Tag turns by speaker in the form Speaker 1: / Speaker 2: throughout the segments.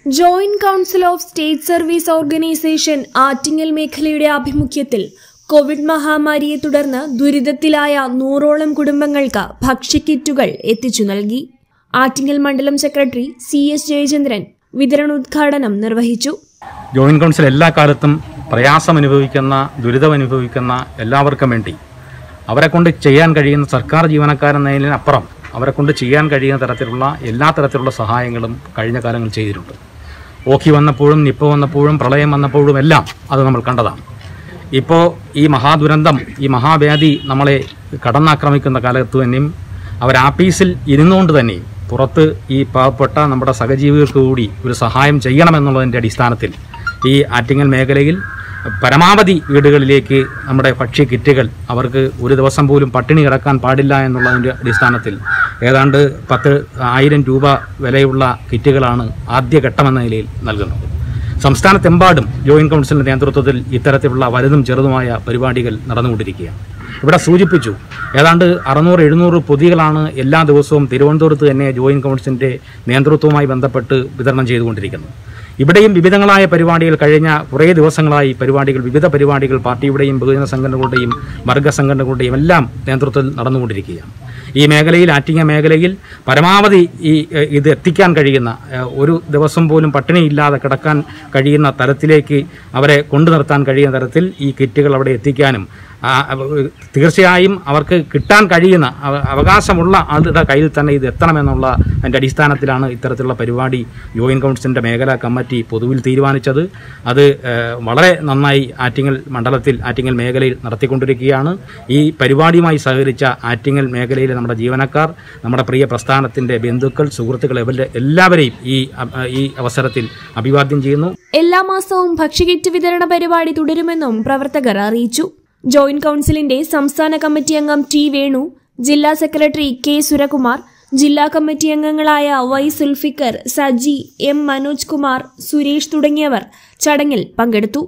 Speaker 1: joint council of state service organisation Attingal മേഖലയുടെ ആഭിമുഖ്യത്തിൽ Covid മഹാമാരിയെ തുടർന്ന് ദുരിതത്തിലായ നൂറോളം കുടുംബങ്ങൾക്ക് ഭക്ഷ്യക്കിറ്റുകൾ എത്തിച്ചു നൽകി ആറ്റിങ്ങൽ മണ്ഡലം സെക്രട്ടറി സി എസ് ജയചന്ദ്രൻ വിതരണോദ്ഘാടനം നിർവഹിച്ചു
Speaker 2: ജോയിന്റ് കൗൺസിൽ എല്ലാ കാലത്തും പ്രയാസം അനുഭവിക്കുന്ന ദുരിതം അനുഭവിക്കുന്ന എല്ലാവർക്കും വേണ്ടി അവരെ കൊണ്ട് ചെയ്യാൻ കഴിയുന്ന സർക്കാർ ജീവനക്കാരെന്നതിനപ്പുറം അവരെ കൊണ്ട് ചെയ്യാൻ കഴിയുന്ന തരത്തിലുള്ള എല്ലാ തരത്തിലുള്ള സഹായങ്ങളും കഴിഞ്ഞ കാലങ്ങളിൽ ചെയ്തിട്ടുണ്ട് ഓഖി വന്നപ്പോഴും നിപ്പ വന്നപ്പോഴും പ്രളയം വന്നപ്പോഴും എല്ലാം അത് നമ്മൾ കണ്ടതാണ് ഇപ്പോൾ ഈ മഹാദുരന്തം ഈ മഹാവ്യാധി നമ്മളെ കടന്നാക്രമിക്കുന്ന കാലത്ത് തന്നെയും അവർ ആപ്പീസിൽ ഇരുന്നുകൊണ്ട് തന്നെ പുറത്ത് ഈ പാവപ്പെട്ട നമ്മുടെ സഹജീവികൾക്ക് കൂടി ഒരു സഹായം ചെയ്യണമെന്നുള്ളതിൻ്റെ അടിസ്ഥാനത്തിൽ ഈ ആറ്റിങ്ങൽ മേഖലയിൽ പരമാവധി വീടുകളിലേക്ക് നമ്മുടെ ഭക്ഷ്യ കിറ്റുകൾ അവർക്ക് ഒരു ദിവസം പോലും പട്ടിണി കിടക്കാൻ പാടില്ല എന്നുള്ളതിൻ്റെ അടിസ്ഥാനത്തിൽ ഏതാണ്ട് പത്ത് ആയിരം രൂപ വിലയുള്ള കിറ്റുകളാണ് ആദ്യഘട്ടമെന്ന നിലയിൽ നൽകുന്നത് സംസ്ഥാനത്തെമ്പാടും ജോയിന്റ് കൗൺസിലിന്റെ നേതൃത്വത്തിൽ ഇത്തരത്തിലുള്ള വലുതും ചെറുതുമായ പരിപാടികൾ നടന്നുകൊണ്ടിരിക്കുകയാണ് ഇവിടെ സൂചിപ്പിച്ചു ഏതാണ്ട് അറുന്നൂറ് എഴുന്നൂറ് പൊതികളാണ് എല്ലാ ദിവസവും തിരുവനന്തപുരത്ത് തന്നെ ജോയിന്റ് കൗൺസിലിന്റെ നേതൃത്വവുമായി ബന്ധപ്പെട്ട് വിതരണം ചെയ്തുകൊണ്ടിരിക്കുന്നത് ഇവിടെയും വിവിധങ്ങളായ പരിപാടികൾ കഴിഞ്ഞ കുറേ ദിവസങ്ങളായി പരിപാടികൾ വിവിധ പരിപാടികൾ പാർട്ടിയുടെയും ബഹുജന സംഘടനകളുടെയും വർഗ സംഘടനകളുടെയും എല്ലാം നേതൃത്വത്തിൽ നടന്നുകൊണ്ടിരിക്കുകയാണ് ഈ മേഖലയിൽ ആറ്റിങ്ങ മേഖലയിൽ പരമാവധി ഈ എഹ്, ഇത് എത്തിക്കാൻ കഴിയുന്ന എഹ്, ഒരു ദിവസം പോലും പട്ടിണിയില്ലാതെ കിടക്കാൻ കഴിയുന്ന തരത്തിലേക്ക് അവരെ കൊണ്ടു നിർത്താൻ കഴിയുന്ന തരത്തിൽ ഈ കിറ്റുകൾ അവിടെ എത്തിക്കാനും ആ, അവ- തീർച്ചയായും അവർക്ക് കിട്ടാൻ കഴിയുന്ന അവ- അവകാശമുള്ള ആളുടെ കയ്യിൽ തന്നെ ഇത് എത്തണമെന്നുള്ള അതിൻ്റെ അടിസ്ഥാനത്തിലാണ് ഇത്തരത്തിലുള്ള പരിപാടി ജോയിന്റ് കൗൺസിലിൻ്റെ മേഖലാ കമ്മിറ്റി പൊതുവിൽ തീരുമാനിച്ചത് അത് ഏഹ്, വളരെ നന്നായി ആറ്റിങ്ങൽ മണ്ഡലത്തിൽ ആറ്റിങ്ങൽ മേഖലയിൽ നടത്തിക്കൊണ്ടിരിക്കുകയാണ് ഈ പരിപാടിയുമായി സഹകരിച്ച ആറ്റിങ്ങൽ മേഖലയിലെ നമ്മുടെ ജീവനക്കാർ നമ്മുടെ പ്രിയ പ്രസ്ഥാനത്തിൻ്റെ ബന്ധുക്കൾ സുഹൃത്തുക്കൾ ഇവരുടെ എല്ലാവരെയും ഈ അ- ഈ അവസരത്തിൽ അഭിവാദ്യം ചെയ്യുന്നു
Speaker 1: എല്ലാ മാസവും ഭക്ഷ്യകിറ്റ് വിതരണ പരിപാടി തുടരുമെന്നും പ്രവർത്തകർ അറിയിച്ചു ജോയിന്റ് കൌൺസിലിന്റെ സംസ്ഥാന കമ്മിറ്റി അംഗം ടി വേണു ജില്ലാ സെക്രട്ടറി കെ സുരകുമാർ ജില്ലാ കമ്മിറ്റി അംഗങ്ങളായ വൈ സുൽഫിക്കർ സജി എം മനോജ് കുമാർ സുരേഷ് തുടങ്ങിയവർ ചടങ്ങിൽ പങ്കെടുത്തു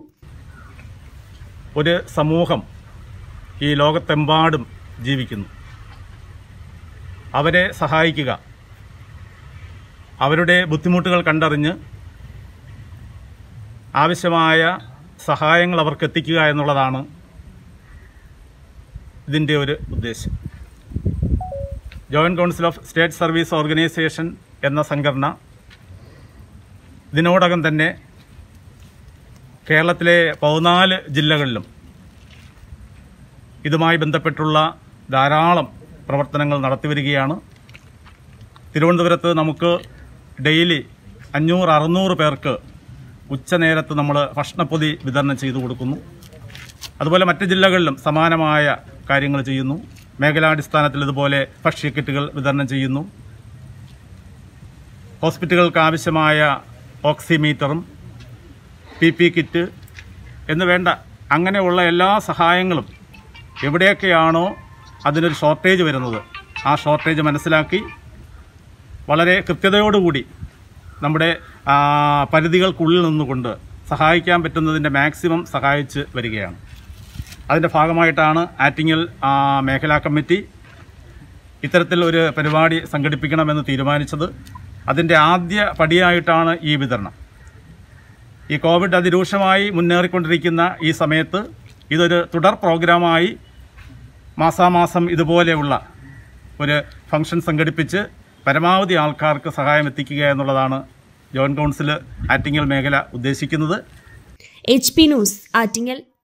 Speaker 3: ഒരു സമൂഹം ഈ ലോകത്തെമ്പാടും ജീവിക്കുന്നു അവരെ സഹായിക്കുക അവരുടെ ബുദ്ധിമുട്ടുകൾ കണ്ടറിഞ്ഞ് ആവശ്യമായ സഹായങ്ങൾ അവർക്ക് എത്തിക്കുക എന്നുള്ളതാണ് ഇതിൻ്റെ ഒരു ഉദ്ദേശം joint council of state service organisation എന്ന സംഘടന ഇതിനോടകം തന്നെ കേരളത്തിലെ പതിനാല് ജില്ലകളിലും ഇതുമായി ബന്ധപ്പെട്ടുള്ള ധാരാളം പ്രവർത്തനങ്ങൾ നടത്തിവരികയാണ് തിരുവനന്തപുരത്ത് നമുക്ക് ഡെയിലി അഞ്ഞൂറ് അറുന്നൂറ് പേർക്ക് ഉച്ചനേരത്ത് നമ്മൾ ഭക്ഷണപ്പൊതി വിതരണം ചെയ്തു കൊടുക്കുന്നു അതുപോലെ മറ്റ് ജില്ലകളിലും സമാനമായ കാര്യങ്ങൾ ചെയ്യുന്നു മേഖലാടിസ്ഥാനത്തിൽ ഇതുപോലെ ഭക്ഷ്യക്കിറ്റുകൾ വിതരണം ചെയ്യുന്നു ഹോസ്പിറ്റലുകൾക്ക് ആവശ്യമായ ഓക്സിമീറ്ററും പി പി കിറ്റ് എന്ന് വേണ്ട അങ്ങനെയുള്ള എല്ലാ സഹായങ്ങളും എവിടെയൊക്കെയാണോ അതിനൊരു ഷോർട്ടേജ് വരുന്നത് ആ ഷോർട്ടേജ് മനസ്സിലാക്കി വളരെ കൃത്യതയോടുകൂടി നമ്മുടെ ആ, പരിധികൾക്കുള്ളിൽ നിന്നുകൊണ്ട് സഹായിക്കാൻ പറ്റുന്നതിൻ്റെ മാക്സിമം സഹായിച്ച് വരികയാണ് അതിൻ്റെ ഭാഗമായിട്ടാണ് ആറ്റിങ്ങൽ ആ, മേഖലാ കമ്മിറ്റി ഇത്തരത്തിൽ ഒരു പരിപാടി സംഘടിപ്പിക്കണമെന്ന് തീരുമാനിച്ചത് അതിൻ്റെ ആദ്യ പടിയായിട്ടാണ് ഈ വിതരണം ഈ കോവിഡ് അതിരൂക്ഷമായി മുന്നേറിക്കൊണ്ടിരിക്കുന്ന ഈ സമയത്ത് ഇതൊരു തുടർ പ്രോഗ്രാമായി മാസാമാസം ഇതുപോലെയുള്ള ഒരു ഫംഗ്ഷൻ സംഘടിപ്പിച്ച് പരമാവധി ആൾക്കാർക്ക് സഹായം എത്തിക്കുക എന്നുള്ളതാണ് ജോയിന്റ് കൗൺസിൽ ആറ്റിങ്ങൽ മേഖല ഉദ്ദേശിക്കുന്നത്
Speaker 1: എച്ച് പി ന്യൂസ് ആറ്റിങ്ങൽ